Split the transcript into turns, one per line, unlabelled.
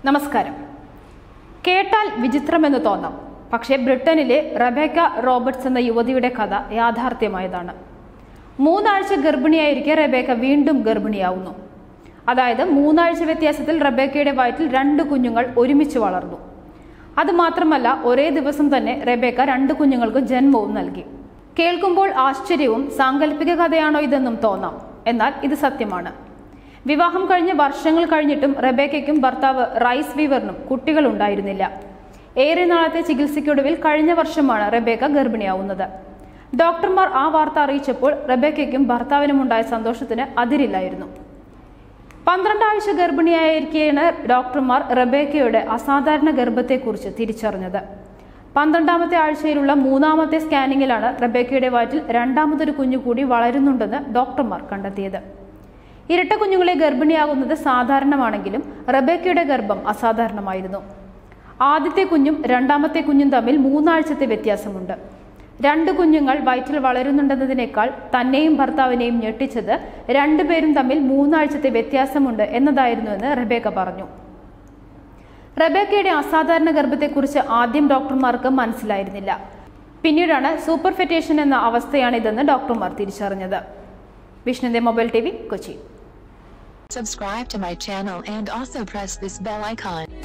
നമസ്കാരം കേട്ടാൽ വിചിത്രമെന്ന് തോന്നാം പക്ഷേ ബ്രിട്ടനിലെ റബേക്ക റോബർട്ട്സ് എന്ന യുവതിയുടെ കഥ യാഥാർത്ഥ്യമായതാണ് മൂന്നാഴ്ച ഗർഭിണിയായിരിക്കെ റബേക്ക വീണ്ടും ഗർഭിണിയാവുന്നു അതായത് മൂന്നാഴ്ച വ്യത്യാസത്തിൽ റബേക്കയുടെ വയറ്റിൽ രണ്ട് കുഞ്ഞുങ്ങൾ ഒരുമിച്ച് വളർന്നു അതുമാത്രമല്ല ഒരേ ദിവസം തന്നെ റബേക്ക രണ്ട് കുഞ്ഞുങ്ങൾക്ക് ജന്മവും നൽകി കേൾക്കുമ്പോൾ ആശ്ചര്യവും സാങ്കല്പിക കഥയാണോ ഇതെന്നും തോന്നാം എന്നാൽ ഇത് സത്യമാണ് വിവാഹം കഴിഞ്ഞ് വർഷങ്ങൾ കഴിഞ്ഞിട്ടും റബേക്കയ്ക്കും ഭർത്താവ് റൈസ് വീവറിനും കുട്ടികൾ ഉണ്ടായിരുന്നില്ല ഏറെ നാളത്തെ ചികിത്സയ്ക്കൊടുവിൽ കഴിഞ്ഞ വർഷമാണ് റബേക്ക ഗർഭിണിയാവുന്നത് ഡോക്ടർമാർ ആ വാർത്ത അറിയിച്ചപ്പോൾ റബേക്കയ്ക്കും ഭർത്താവിനും ഉണ്ടായ സന്തോഷത്തിന് അതിരില്ലായിരുന്നു പന്ത്രണ്ടാഴ്ച ഗർഭിണിയായിരിക്കെയാണ് ഡോക്ടർമാർ റബേക്കയുടെ അസാധാരണ ഗർഭത്തെക്കുറിച്ച് തിരിച്ചറിഞ്ഞത് പന്ത്രണ്ടാമത്തെ ആഴ്ചയിലുള്ള മൂന്നാമത്തെ സ്കാനിങ്ങിലാണ് റബേക്കയുടെ വയറ്റിൽ രണ്ടാമതൊരു കുഞ്ഞു കൂടി വളരുന്നുണ്ടെന്ന് ഡോക്ടർമാർ കണ്ടെത്തിയത് ഇരട്ട കുഞ്ഞുങ്ങളെ ഗർഭിണിയാകുന്നത് സാധാരണമാണെങ്കിലും റബേക്കയുടെ ഗർഭം അസാധാരണമായിരുന്നു ആദ്യത്തെ കുഞ്ഞും രണ്ടാമത്തെ കുഞ്ഞും തമ്മിൽ മൂന്നാഴ്ചത്തെ വ്യത്യാസമുണ്ട് രണ്ട് കുഞ്ഞുങ്ങൾ വയറ്റിൽ വളരുന്നുണ്ടെന്നതിനേക്കാൾ തന്നെയും ഭർത്താവിനെയും ഞെട്ടിച്ചത് രണ്ടുപേരും തമ്മിൽ മൂന്നാഴ്ചത്തെ വ്യത്യാസമുണ്ട് എന്നതായിരുന്നുവെന്ന് റബേക്ക പറഞ്ഞു റബേക്കയുടെ അസാധാരണ ഗർഭത്തെക്കുറിച്ച് ആദ്യം ഡോക്ടർമാർക്ക് മനസ്സിലായിരുന്നില്ല പിന്നീടാണ് സൂപ്പർ ഫെറ്റേഷൻ എന്ന അവസ്ഥയാണിതെന്ന് ഡോക്ടർമാർ തിരിച്ചറിഞ്ഞത് വിഷ്ണുന്റെ mobile T V Kochi
Subscribe to my channel and also press this bell icon.